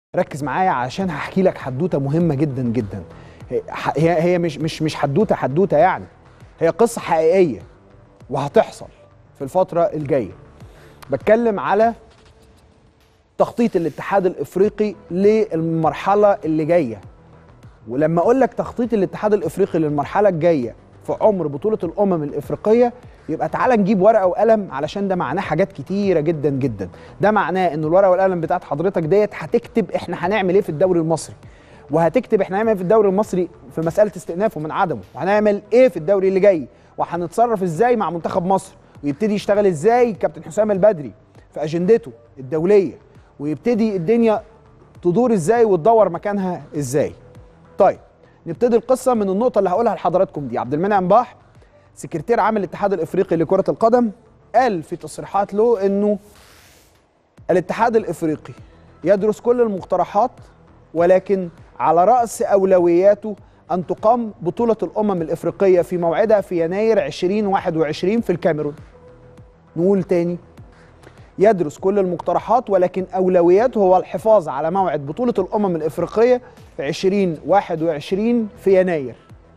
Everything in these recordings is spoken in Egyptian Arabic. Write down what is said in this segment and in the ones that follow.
ركز معايا عشان هحكي لك حدوته مهمه جدا جدا هي هي مش مش مش حدوته حدوته يعني هي قصه حقيقيه وهتحصل في الفتره الجايه بتكلم على تخطيط الاتحاد الافريقي للمرحله اللي جايه ولما اقول لك تخطيط الاتحاد الافريقي للمرحله الجايه في عمر بطوله الامم الافريقيه يبقى تعالى نجيب ورقه وقلم علشان ده معناه حاجات كتيره جدا جدا ده معناه ان الورقه والقلم بتاعت حضرتك ديت هتكتب احنا هنعمل ايه في الدوري المصري وهتكتب احنا هنعمل ايه في الدوري المصري في مساله استئنافه من عدمه وهنعمل ايه في الدوري اللي جاي وهنتصرف ازاي مع منتخب مصر ويبتدي يشتغل ازاي كابتن حسام البدري في اجندته الدوليه ويبتدي الدنيا تدور ازاي وتدور مكانها ازاي طيب نبتدي القصه من النقطه اللي هقولها لحضراتكم دي عبد المنعم باح سكرتير عام الاتحاد الافريقي لكره القدم قال في تصريحات له انه الاتحاد الافريقي يدرس كل المقترحات ولكن على راس اولوياته ان تقام بطوله الامم الافريقيه في موعدها في يناير 2021 في الكاميرون نقول تاني يدرس كل المقترحات ولكن اولوياته هو الحفاظ على موعد بطوله الامم الافريقيه في 2021 في يناير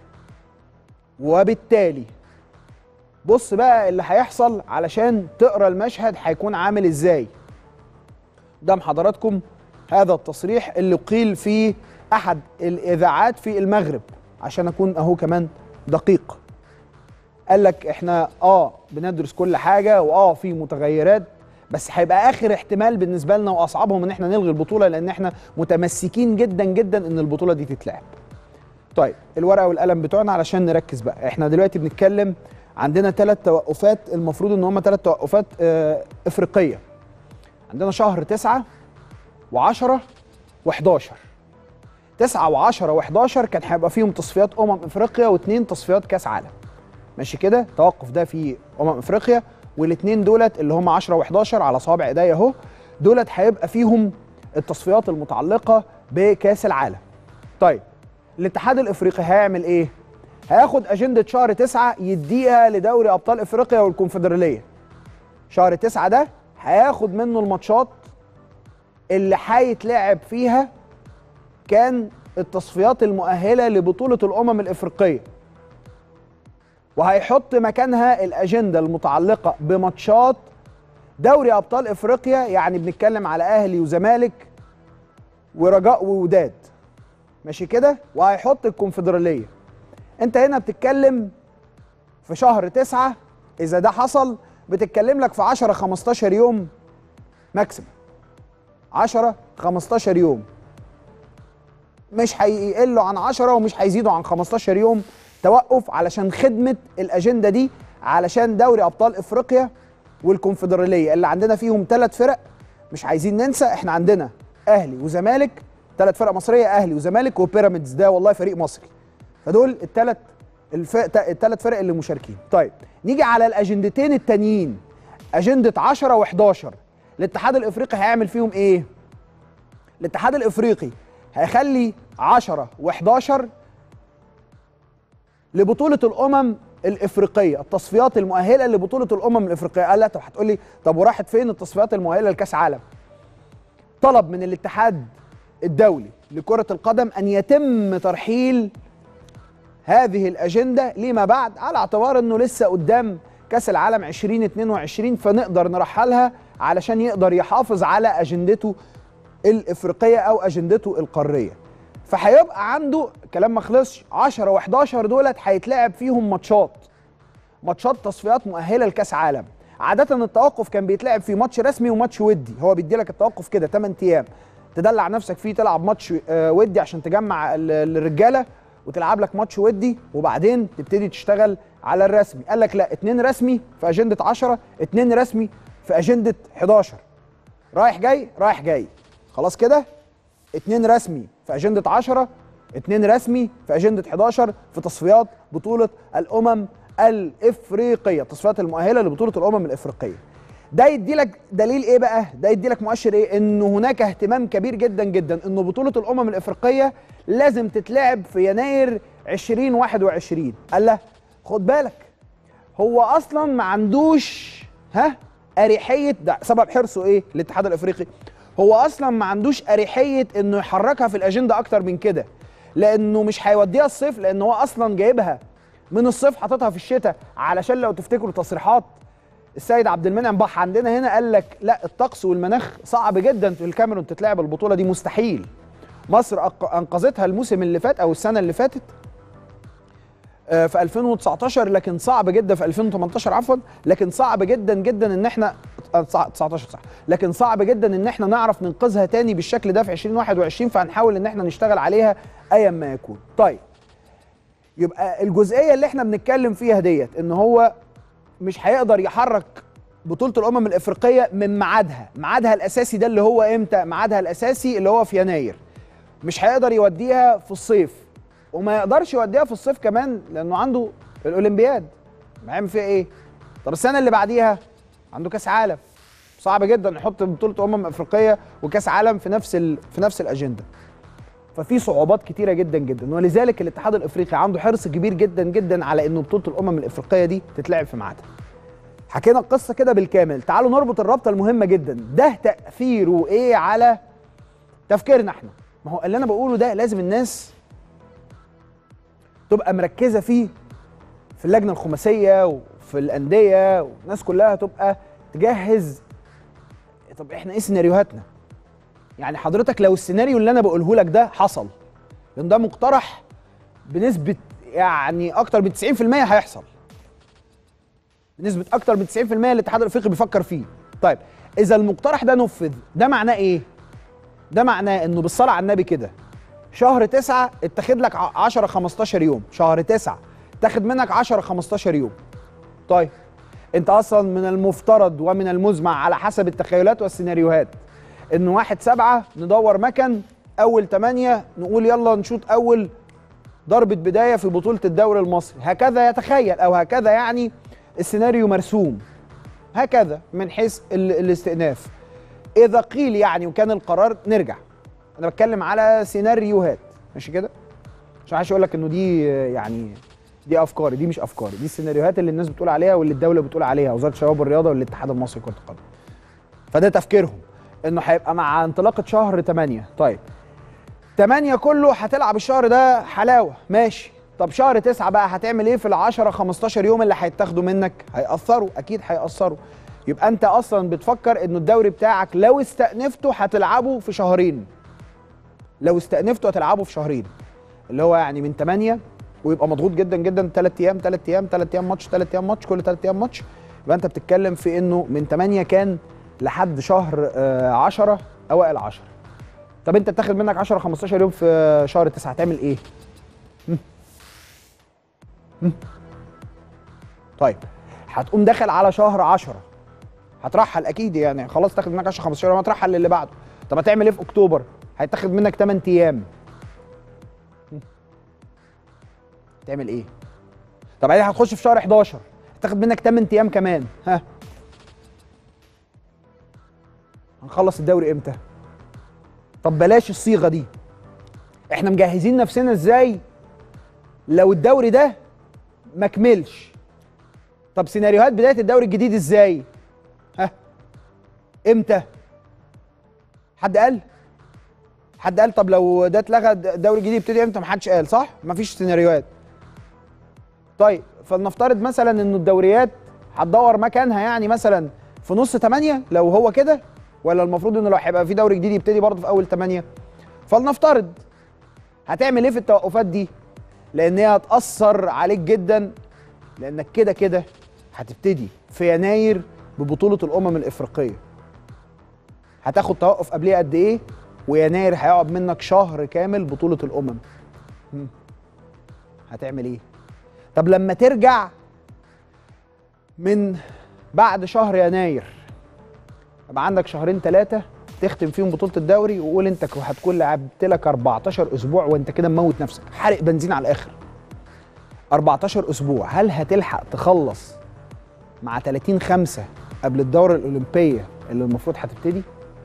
وبالتالي بص بقى اللي هيحصل علشان تقرا المشهد هيكون عامل ازاي قدام حضراتكم هذا التصريح اللي قيل في احد الاذاعات في المغرب عشان اكون اهو كمان دقيق قال لك احنا اه بندرس كل حاجه واه في متغيرات بس هيبقى اخر احتمال بالنسبه لنا واصعبهم ان احنا نلغي البطوله لان احنا متمسكين جدا جدا ان البطوله دي تتلعب طيب الورقه والقلم بتوعنا علشان نركز بقى احنا دلوقتي بنتكلم عندنا ثلاث توقفات المفروض ان هم ثلاث توقفات اه افريقيه عندنا شهر 9 و10 و11 9 و10 و11 كان هيبقى فيهم تصفيات امم افريقيا واثنين تصفيات كاس عالم ماشي كده توقف ده في امم افريقيا والاثنين دولت اللي هم 10 و11 على صوابع ايديا اهو دولت هيبقى فيهم التصفيات المتعلقه بكاس العالم طيب الاتحاد الافريقي هيعمل ايه هياخد اجنده شهر 9 يديها لدوري ابطال افريقيا والكونفدراليه شهر 9 ده هياخد منه الماتشات اللي هيتلعب فيها كان التصفيات المؤهله لبطوله الامم الافريقيه وهيحط مكانها الاجنده المتعلقه بماتشات دوري ابطال افريقيا يعني بنتكلم على اهلي وزمالك ورجاء ووداد ماشي كده وهيحط الكونفدراليه انت هنا بتتكلم في شهر تسعة اذا ده حصل بتتكلم لك في 10 15 يوم ماكسيمم 10 15 يوم مش هيقلوا عن 10 ومش هيزيدوا عن 15 يوم توقف علشان خدمه الاجنده دي علشان دوري ابطال افريقيا والكونفدراليه اللي عندنا فيهم ثلاث فرق مش عايزين ننسى احنا عندنا اهلي وزمالك ثلاث فرق مصريه اهلي وزمالك وبيراميدز ده والله فريق مصري فدول الثلاث الثلاث فرق اللي مشاركين طيب نيجي على الاجندتين التانيين اجنده 10 و11 الاتحاد الافريقي هيعمل فيهم ايه الاتحاد الافريقي هيخلي 10 و11 لبطوله الامم الافريقيه التصفيات المؤهله لبطوله الامم الافريقيه قال لا طب هتقول لي طب وراحت فين التصفيات المؤهله لكاس عالم طلب من الاتحاد الدولي لكره القدم ان يتم ترحيل هذه الاجنده لما بعد على اعتبار انه لسه قدام كاس العالم 2022 فنقدر نرحلها علشان يقدر يحافظ على اجندته الافريقيه او اجندته القاريه فهيبقى عنده كلام ما خلصش 10 و11 دولت هيتلعب فيهم ماتشات ماتشات تصفيات مؤهله لكاس عالم عاده التوقف كان بيتلعب في ماتش رسمي وماتش ودي هو بيدي لك التوقف كده 8 ايام تدلع نفسك فيه تلعب ماتش ودي عشان تجمع الرجاله وتلعب لك ماتش ودي وبعدين تبتدي تشتغل على الرسمي قال لك لا اتنين رسمي في اجنده 10 اتنين رسمي في اجنده 11 رايح جاي رايح جاي خلاص كده اتنين رسمي في اجنده 10 اتنين رسمي في اجنده 11 في تصفيات بطوله الامم الافريقيه التصفيات المؤهله لبطوله الامم الافريقيه ده يدي لك دليل ايه بقى ده يدي لك مؤشر ايه ان هناك اهتمام كبير جدا جدا ان بطوله الامم الافريقيه لازم تتلعب في يناير 2021 قال له خد بالك هو اصلا ما عندوش ها اريحيه ده سبب حرصه ايه الاتحاد الافريقي هو اصلا ما عندوش اريحيه انه يحركها في الاجنده اكتر من كده لانه مش هيوديها الصيف لان هو اصلا جايبها من الصيف حاططها في الشتاء علشان لو تفتكروا تصريحات السيد عبد المنعم بح عندنا هنا قال لك لا الطقس والمناخ صعب جدا في الكاميرون تتلعب البطوله دي مستحيل مصر أق- انقذتها الموسم اللي فات او السنه اللي فاتت آه، في 2019 لكن صعب جدا في 2018 عفوا لكن صعب جدا جدا ان احنا آه، 19 صح لكن صعب جدا ان احنا نعرف ننقذها تاني بالشكل ده في 2021 فهنحاول ان احنا نشتغل عليها ايا ما يكون طيب يبقى الجزئيه اللي احنا بنتكلم فيها ديت ان هو مش هيقدر يحرك بطوله الامم الافريقيه من ميعادها ميعادها الاساسي ده اللي هو امتى ميعادها الاساسي اللي هو في يناير مش هيقدر يوديها في الصيف وما يقدرش يوديها في الصيف كمان لانه عنده الاولمبياد هيعمل فيها ايه طب السنه اللي بعديها عنده كاس عالم صعب جدا يحط بطوله امم افريقيه وكاس عالم في نفس ال... في نفس الاجنده ففي صعوبات كتيره جدا جدا ولذلك الاتحاد الافريقي عنده حرص كبير جدا جدا على انه بطوله الامم الافريقيه دي تتلعب في ميعادها حكينا القصه كده بالكامل تعالوا نربط الرابطه المهمه جدا ده تاثيره ايه على تفكيرنا احنا ما هو اللي انا بقوله ده لازم الناس تبقى مركزه فيه في اللجنه الخماسيه وفي الانديه والناس كلها تبقى تجهز طب احنا ايه سيناريوهاتنا يعني حضرتك لو السيناريو اللي انا بقوله لك ده حصل لان ده مقترح بنسبه يعني اكتر من 90% هيحصل بنسبه اكتر من 90% الاتحاد الافريقي بيفكر فيه طيب اذا المقترح ده نفذ ده معناه ايه ده معناه انه بالصلاه على النبي كده شهر تسعة اتخذ لك 10 15 يوم شهر تسعة تاخد منك 10 15 يوم طيب انت اصلا من المفترض ومن المزمع على حسب التخيلات والسيناريوهات ان واحد سبعة ندور مكن اول تمانية نقول يلا نشوط اول ضربة بداية في بطولة الدوري المصري هكذا يتخيل او هكذا يعني السيناريو مرسوم هكذا من حيث ال- الاستئناف اذا قيل يعني وكان القرار نرجع انا بتكلم على سيناريوهات ماشي كده مش عايز اقول لك انه دي آه، يعني دي افكاري دي مش افكاري دي السيناريوهات اللي الناس بتقول عليها واللي الدوله بتقول عليها وزاره الشباب والرياضه والاتحاد المصري لكره القدم فده تفكيرهم انه هيبقى مع انطلاقه شهر 8 طيب 8 كله هتلعب الشهر ده حلاوه ماشي طب شهر 9 بقى هتعمل ايه في ال 10 15 يوم اللي هيتاخدوا منك هيأثروا اكيد هيأثروا يبقى انت اصلا بتفكر انه الدوري بتاعك لو استأنفته هتلعبه في شهرين لو استأنفته هتلعبه في شهرين اللي هو يعني من 8 ويبقى مضغوط جدا جدا 3 ايام 3 ايام 3 ايام ماتش 3 ايام ماتش كل 3 ايام ماتش يبقى انت بتتكلم في انه من 8 كان لحد شهر 10 اوائل 10 طب انت بتاخد منك 10 15 يوم في شهر 9 هتعمل ايه؟ هم؟ هم؟ طيب هتقوم داخل على شهر 10 هترحل اكيد يعني خلاص تاخد منك 10 15 يوم هترحل للي بعده طب هتعمل ايه في اكتوبر؟ هيتاخد منك 8 ايام هم؟ تعمل ايه؟ طب بعدين هتخش في شهر 11 هتاخد منك 8 ايام كمان ها هنخلص الدوري امتى؟ طب بلاش الصيغه دي احنا مجهزين نفسنا ازاي لو الدوري ده ما كملش طب سيناريوهات بدايه الدوري الجديد ازاي ها امتى حد قال حد قال طب لو ده اتلغى الدوري الجديد يبتدي امتى محدش قال صح مفيش سيناريوهات طيب فلنفترض مثلا انه الدوريات هتدور مكانها يعني مثلا في نص 8 لو هو كده ولا المفروض انه لو هيبقى في دوري جديد يبتدي برضه في اول 8 فلنفترض هتعمل ايه في التوقفات دي لان هي هتاثر عليك جدا لانك كده كده هتبتدي في يناير ببطوله الامم الافريقيه هتاخد توقف قبليه قد ايه ويناير هيقعد منك شهر كامل بطوله الامم مم. هتعمل ايه طب لما ترجع من بعد شهر يناير يبقى عندك شهرين ثلاثة تختم فيهم بطولة الدوري وقول انت هتكون لعبت لك 14 اسبوع وانت كده مموت نفسك حارق بنزين على الاخر 14 اسبوع هل هتلحق تخلص مع 30 5 قبل الدورة الأولمبية اللي المفروض هتبتدي؟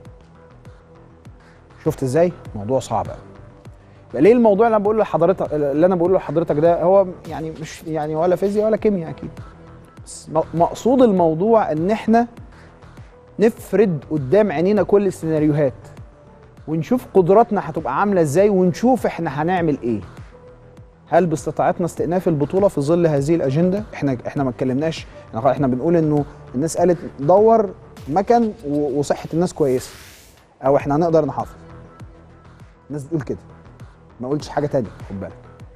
شفت ازاي؟ موضوع صعب قوي. يبقى ليه الموضوع اللي انا بقوله لحضرتك اللي انا بقوله لحضرتك ده هو يعني مش يعني ولا فيزياء ولا كيمياء اكيد. بس مقصود الموضوع ان احنا نفرد قدام عينينا كل السيناريوهات ونشوف قدراتنا هتبقى عامله ازاي ونشوف احنا هنعمل ايه هل باستطاعتنا استئناف البطوله في ظل هذه الاجنده احنا احنا ما اتكلمناش احنا احنا بنقول انه الناس قالت دور مكن و- وصحه الناس كويسه او احنا هنقدر نحافظ الناس بتقول كده ما قلتش حاجه تانية خد بالك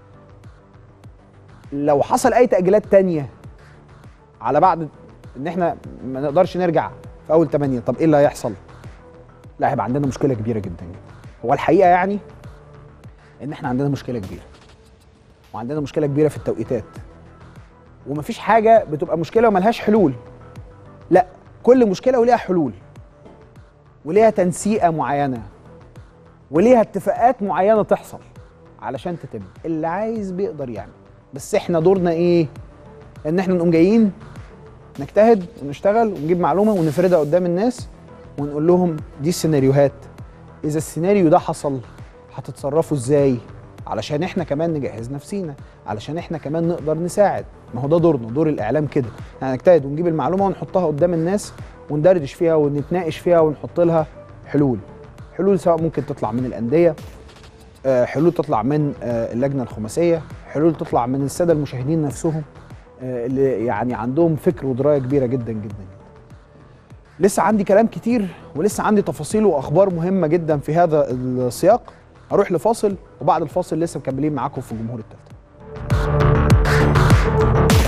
لو حصل اي تاجيلات تانية على بعد ان احنا ما نقدرش نرجع في اول 8 طب ايه اللي هيحصل لا هيبقى عندنا مشكله كبيره جدا جدا هو الحقيقه يعني ان احنا عندنا مشكله كبيره وعندنا مشكله كبيره في التوقيتات ومفيش حاجه بتبقى مشكله وملهاش حلول لا كل مشكله وليها حلول وليها تنسيقه معينه وليها اتفاقات معينه تحصل علشان تتم اللي عايز بيقدر يعمل بس احنا دورنا ايه ان احنا نقوم جايين نجتهد ونشتغل ونجيب معلومه ونفردها قدام الناس ونقول لهم دي السيناريوهات اذا السيناريو ده حصل هتتصرفوا ازاي علشان احنا كمان نجهز نفسينا علشان احنا كمان نقدر نساعد ما هو ده دورنا دور الاعلام كده احنا نجتهد ونجيب المعلومه ونحطها قدام الناس وندردش فيها ونتناقش فيها ونحط لها حلول حلول سواء ممكن تطلع من الانديه آه، حلول تطلع من آه، اللجنه الخماسيه حلول تطلع من الساده المشاهدين نفسهم آه، اللي يعني عندهم فكر ودرايه كبيره جدا جدا جدا لسه عندي كلام كتير ولسه عندي تفاصيل واخبار مهمه جدا في هذا السياق هروح لفاصل وبعد الفاصل لسه مكملين معاكم في جمهور التالتة